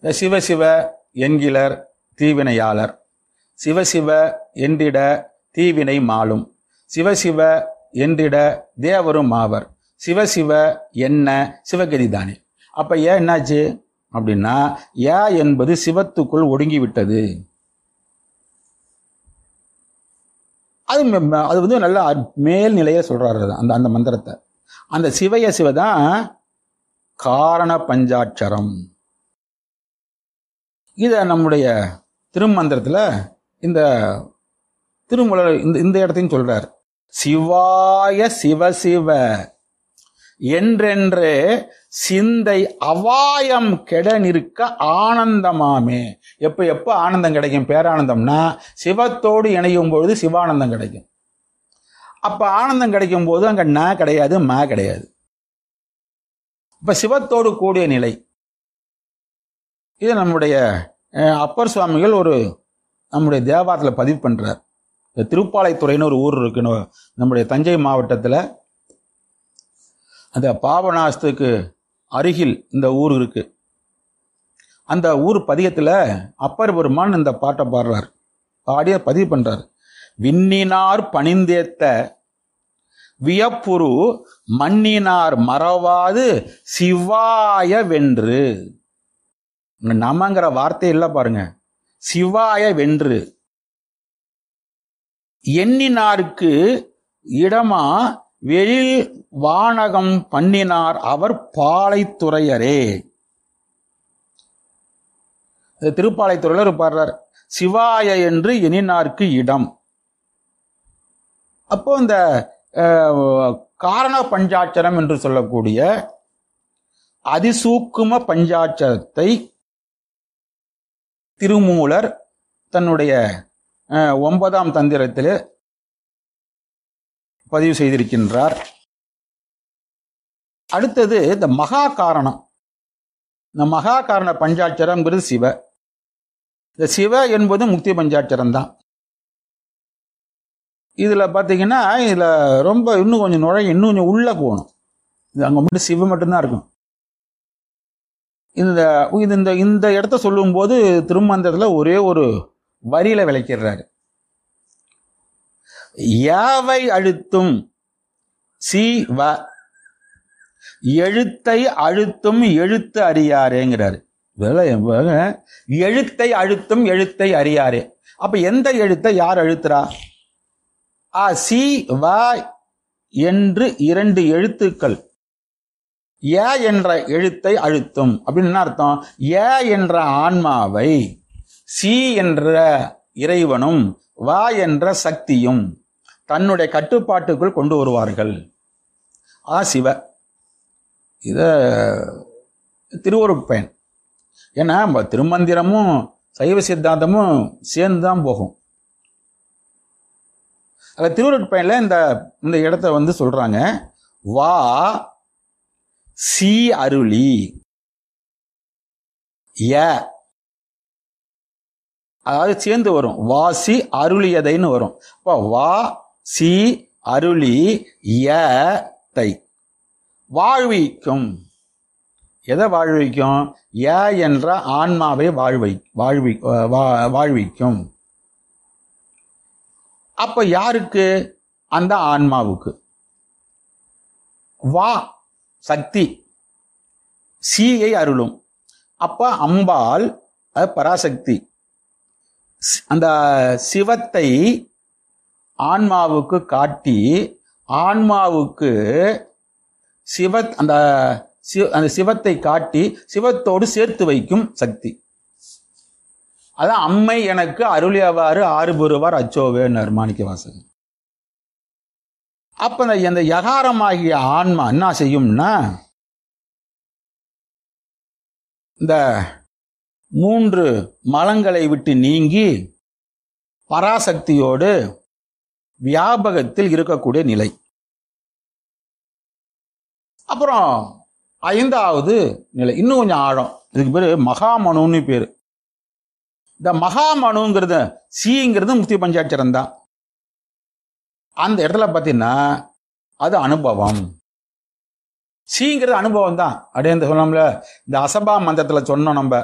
இந்த சிவசிவ என்கிலர் தீவினையாளர் சிவசிவ என்றிட தீவினை மாலும் சிவசிவ என்றிட தேவரும் ஆவர் சிவசிவ என்ன சிவகதி தானே அப்ப ஏன் என்னாச்சு அப்படின்னா ஏ என்பது சிவத்துக்குள் ஒடுங்கி விட்டது அது ம- ம- அது வந்து நல்ல அற்- மேல் நிலையில சொல்றாரு அது, அந்த அந்த மந்திரத்தை அந்த சிவய சிவ தான் காரண பஞ்சாட்சரம் இத நம்முடைய திருமந்திரத்துல இந்த திருமலர் இந்த இந்த இடத்தையும் சொல்றார் சிவாய சிவ சிவ என்றென்று சிந்தை அவாயம் கெட நிற்க ஆனந்தமாமே எப்ப எப்ப ஆனந்தம் கிடைக்கும் பேரானந்தம்னா சிவத்தோடு இணையும் பொழுது சிவானந்தம் கிடைக்கும் அப்ப ஆனந்தம் கிடைக்கும் போது அங்க ந கிடையாது ம கிடையாது இப்ப சிவத்தோடு கூடிய நிலை இது நம்முடைய அஹ், அப்பர் சுவாமிகள் ஒரு நம்முடைய தேவாரத்தில் பதிவு பண்றார் இந்த திருப்பாலைத்துறைன்னு ஒரு ஊர் இருக்கு நம்ம- நம்முடைய தஞ்சை மாவட்டத்தில் அந்த பாபநாசத்துக்கு அருகில் இந்த ஊர் இருக்கு அந்த ஊர் பதிகத்துல அப்பர் பெருமான் இந்த பாட்டை பாடுறார் பாடிய பதிவு பண்றார் விண்ணினார் பணிந்தேத்த வியப்புரு மண்ணினார் மறவாது சிவாய வென்று இங்க நமங்கிற வார்த்தை இல்ல பாருங்க சிவாய வென்று எண்ணினாருக்கு இடமா வெளில் வானகம் பண்ணினார் அவர் பாலைத்துறையரே இது திருப்பாலைத்துறையில ஒரு பாடுறார் சிவாய என்று எண்ணினார்க்கு இடம் அப்போ இந்த அஹ், காரண பஞ்சாட்சரம் என்று சொல்லக்கூடிய அதிசூக்கும பஞ்சாட்சரத்தை திருமூலர் தன்னுடைய அஹ், ஒன்பதாம் தந்திரத்தில் பதிவு செய்திருக்கின்றார் அடுத்தது இந்த மகா காரணம் இந்த மகா காரண பஞ்சாட்சரம்ங்கிறது சிவ இந்த சிவ என்பது முக்தி பஞ்சாட்சரம் தான் இதுல பாத்தீங்கன்னா இதுல ரொம்ப இன்னும் கொஞ்சம் நுழைய இன்னும் கொஞ்சம் உள்ள போகணும் இது அங்க மட்டும் சிவ மட்டும்தான் இருக்கும் இந்த இது இந்த இந்த இடத்த சொல்லும்போது திருமந்திரத்துல ஒரே ஒரு வரியில விளக்கிடுறாரு யாவை அழுத்தும் சி வ எழுத்தை அழுத்தும் எழுத்து அறியாரேங்கிறாரு வேலை வேலை. எழுத்தை அழுத்தும் எழுத்தை அறியாரே அப்ப எந்த எழுத்தை யார் அழுத்துறா ஆ சி வ என்று இரண்டு எழுத்துக்கள் ஏ என்ற எழுத்தை அழுத்தும் அப்படின்னு என்ன அர்த்தம் ஏ என்ற ஆன்மாவை சி என்ற இறைவனும் வா என்ற சக்தியும் தன்னுடைய கட்டுப்பாட்டுக்குள் கொண்டு வருவார்கள் ஆ சிவ இத திருவருட்பயன் ஏன்னா நம்ம திருமந்திரமும் சைவ சித்தாந்தமும் சேர்ந்து தான் போகும் அதில் திருவருட்பயனில் இந்த இந்த இடத்த வந்து சொல்றாங்க வா சி அருளி ய அதாவது சேர்ந்து வரும் வாசி அருளியதைன்னு வரும் இப்போ வா சி அருளி ய தை வாழ்விக்கும் எதை வாழ்விக்கும் ய என்ற ஆன்மாவை வாழ்வை வாழ்வி வா- வாழ்விக்கும் அப்ப யாருக்கு அந்த ஆன்மாவுக்கு வா சக்தி சீயை அருளும் அப்ப அம்பாள் அது பராசக்தி ஸ்- அந்த சிவத்தை ஆன்மாவுக்கு காட்டி ஆன்மாவுக்கு சிவ அந்த சிவ- அந்த சிவத்தை காட்டி சிவத்தோடு சேர்த்து வைக்கும் சக்தி அதான் அம்மை எனக்கு அருளியவாறு ஆறு பெறுவார் அச்சோவேன்னார் மாணிக்க வாசகன் அப்ப இந்த- இந்த யகாரமாகிய ஆன்மா என்ன செய்யும்னா இந்த மூன்று மலங்களை விட்டு நீங்கி பராசக்தியோடு வியாபகத்தில் இருக்கக்கூடிய நிலை அப்புறம் ஐந்தாவது நிலை இன்னும் கொஞ்சம் ஆழம் இதுக்கு பேரு மகாமனுன்னு பேரு இந்த மகாமனுங்கிறது சீங்கிறது முக்தி பஞ்சாட்சரம் தான் அந்த இடத்துல பார்த்தீங்கன்னா அது அனுபவம் சீங்கிறது அனுபவம் தான் அப்படியே இந்த சொன்னோம்ல இந்த அசபா மந்திரத்துல சொன்னோம் நம்ம